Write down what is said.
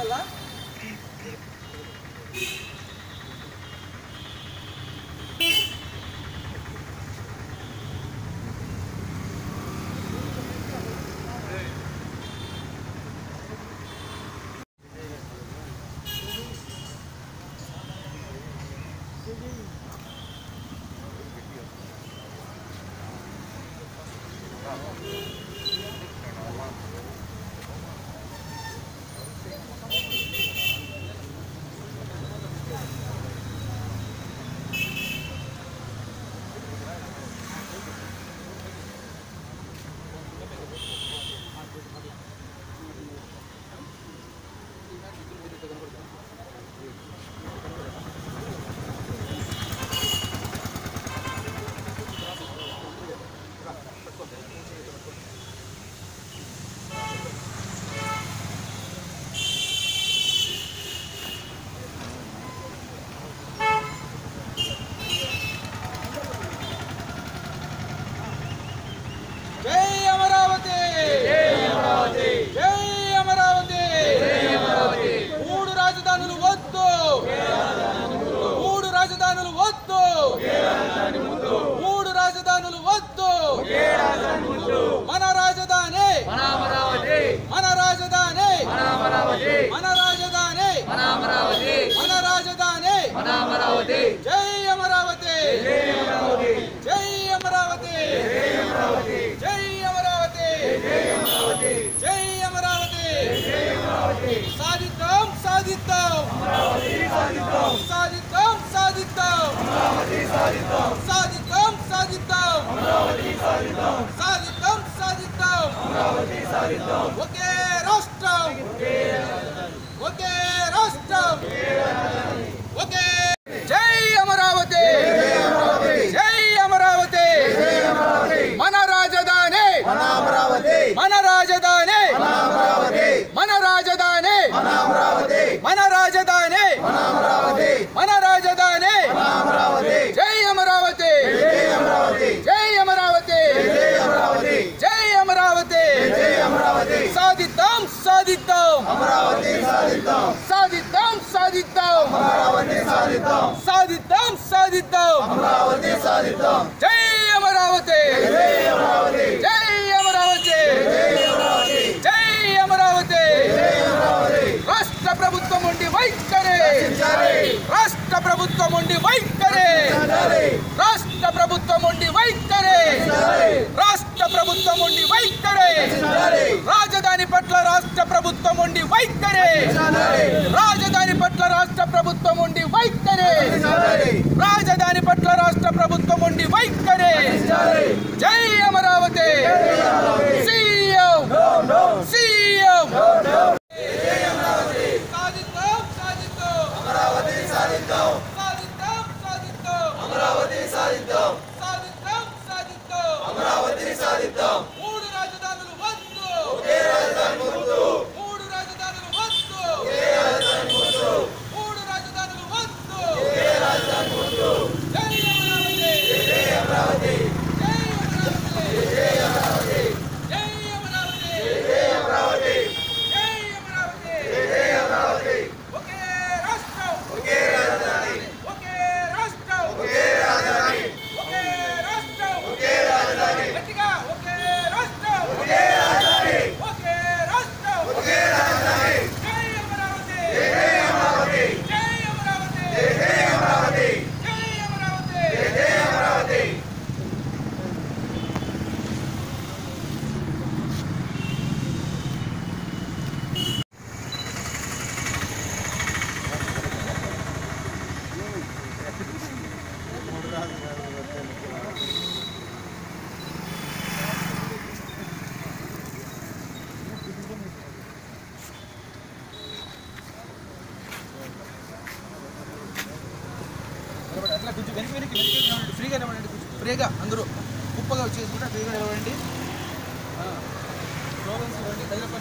జై అమరావతి జై అమరావతి మూడు రాజధానులు వద్దు మూడు రాజధానులు వద్దు మూడు రాజధానులు వద్దు మన రాజధాని మన రాజధాని మన రాజధాని మన రాజధాని జై అమరావతి జై అమరావతి జై అమరావతి జై అమరావతి సాధిద్దాం సాధిద్దాం సాధిద్దాం సాధిద్దాం సాధిద్దాం సాధిద్దాం సాధిద్దాం సాధిద్దాం ఒకే రాష్ట్రం ఒకే రాష్ట్రం ఒకే జై అమరావతి జై అమరావతి మన రాజధాని మన రాజధాని మన రాజధాని మన రాజధాని మన రాజధాని జై అమరావతి జై అమరావతి జై అమరావతి సాధిద్దాం సాధిద్దాం సాధిద్దాం సాధిద్దాం సాధిద్దాం సాధిద్దాం జై అమరావతి జై అమరావతి జై అమరావతి రాష్ట్ర ప్రభుత్వం ఉండి వైఖరి రాష్ట్ర ప్రభుత్వం ఉండి వైఖరి రాష్ట్ర ప్రభుత్వం ఉండి వైఖరి రాష్ట్ర ప్రభుత్వం ఉండి వైఖరి రాజధాని పట్ల రాష్ట్ర ప్రభుత్వం ఉండి వైఖరి రాజధాని పట్ల రాష్ట్ర ప్రభుత్వం ఉండి వైఖరి రాజధాని పట్ల రాష్ట్ర ప్రభుత్వం ఉండి వైఖరి జై అమరావతి సీఎం సీఎం సాధిద్దాం సాధిద్దాం అమరావతి సాధిద్దాం సాధిద్దాం సాధిద్దాం అమరావతి సాధిద్దాం సాధిద్దాం సాధిద్దాం అమరావతి సాధిద్దాం మూడు రాజధానులు వద్దు ఒకే రాజధాని వద్దు మూడు రాజధానులు వద్దు ఒకే రాజధాని వద్దు మూడు రాజధానులు వద్దు ఒకే రాజధాని వద్దు జై అమరావతి జై అమరావతి జై అమరావతి జై అమరావతి జై అమరావతి జై అమరావతి జై అమరావతి ఒకే రాష్ట్రం ఒకే రాజధాని ఒకే రాష్ట్రం ఒకే రాజధాని ఒకే రాష్ట్రం ఒకే రాజధాని గట్టిగా ఒకే రాష్ట్రం ఒకే రాజధాని ఒకే రాష్ట్రం ఒకే రాజధాని జై అమరావతి జై అమరావతి జై అమరావతి జై అమరావతి జై అమరావతి జై అమరావతి అట్లా కొంచెం వెనక్కి వెనక్కి వెనక్కి నిలబడండి. ఫ్రీగా నిలబడండి కొంచెం ఫ్రీగా అందరూ కుప్పగా వచ్చేసి కూడా ఫ్రీగా నిలబడండి ఆ. స్లోగన్స్ ఇవ్వండి తగిన పని